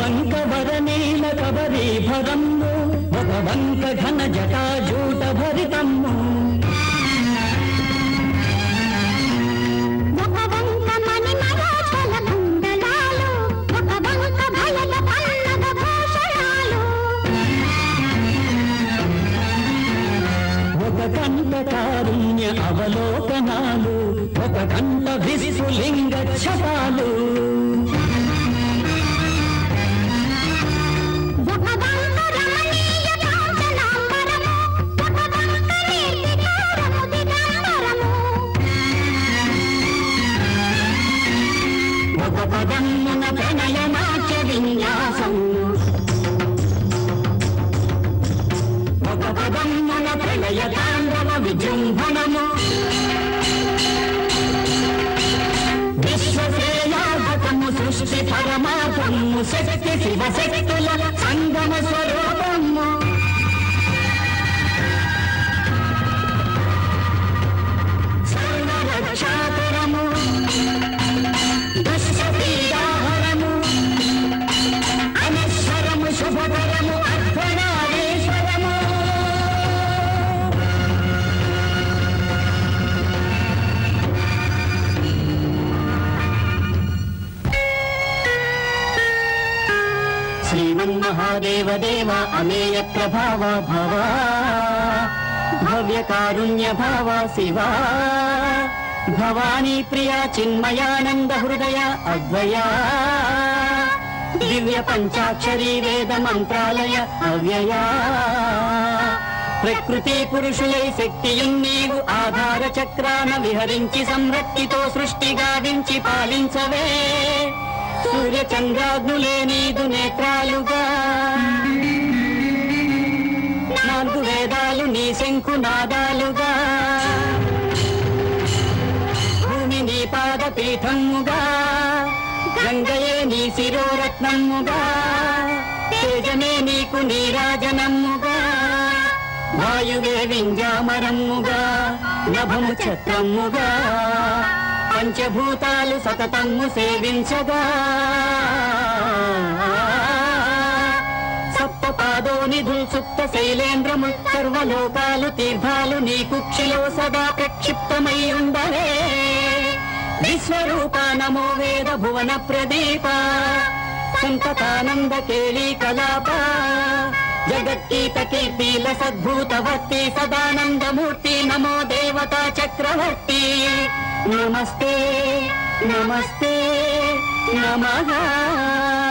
వంక వరనీల కబరీభరమ్ము ఒక వంక ఘన జటాజూట భరితమ్ము ఒక వంక మణిమరాచల కుండలాలు ఒక వంక భయల పల్లవ భూషణాలు ఒక కంట కారుణ్య అవలోకనాలు ఒక కంట విస్ఫులింగ ఛటాలు ఒక వంక రమణీయ కాంచనాంబరము ఒక వంక నిర్వికారము దిగంబరము ఒక పదమ్మున ప్రణయనాట్య విన్యాసం ఒక పదమ్మున ప్రళయ తాండవ విజృంభణము విశ్వశ్రేయాగతము సృష్టి పరమార్థము శక్తి శివ శక్తుల సంగమ స్వరూపము సర్వరక్షాకరము దుష్టపీడాహరము అనశ్వరము శుభకరము అర్పణాదేశ్వరము శ్రీమన్మహాదేవ దేవ అమేయ ప్రభావ భవ భవ్య కారుణ్య భావ శివా భవానీ ప్రియా చిన్మయానంద హృదయ అద్వయా దివ్య పంచాక్షరీ వేద మంత్రాలయ అవ్యయా ప్రకృతి పురుషులై శక్తియున్ నీవు ఆధార చక్రాన విహరించి సంరక్తితో సృష్టి గావించి పాలించవే సూర్య చంద్రాగ్నులే నీదు నేత్రాలుగా నాలుగు వేదాలు నీ శంకు నాదాలుగా భూమి నీ పాద పీఠముగా గంగయే నీ శిరోరత్నముగా తేజమే నీకు నీరాజనముగా వాయువే వింజామరముగా నభము చక్రముగా పంచభూతాలు సతతము సేవించగా సప్తపాదోనిధుల్ సుప్త శైలేంద్రము సర్వలోకాలు తీర్థాలు నీ కుక్షిలో సదా ప్రక్షిప్తమై ఉండరే విశ్వరూప నమో వేద భువన ప్రదీప సంతతానంద కేళీ కలాప జగత్కీత కీర్తిల సద్భూతవర్తి సదానందమూర్తి నమో దేవతా చక్రవర్తి నమస్తే నమస్తే నమః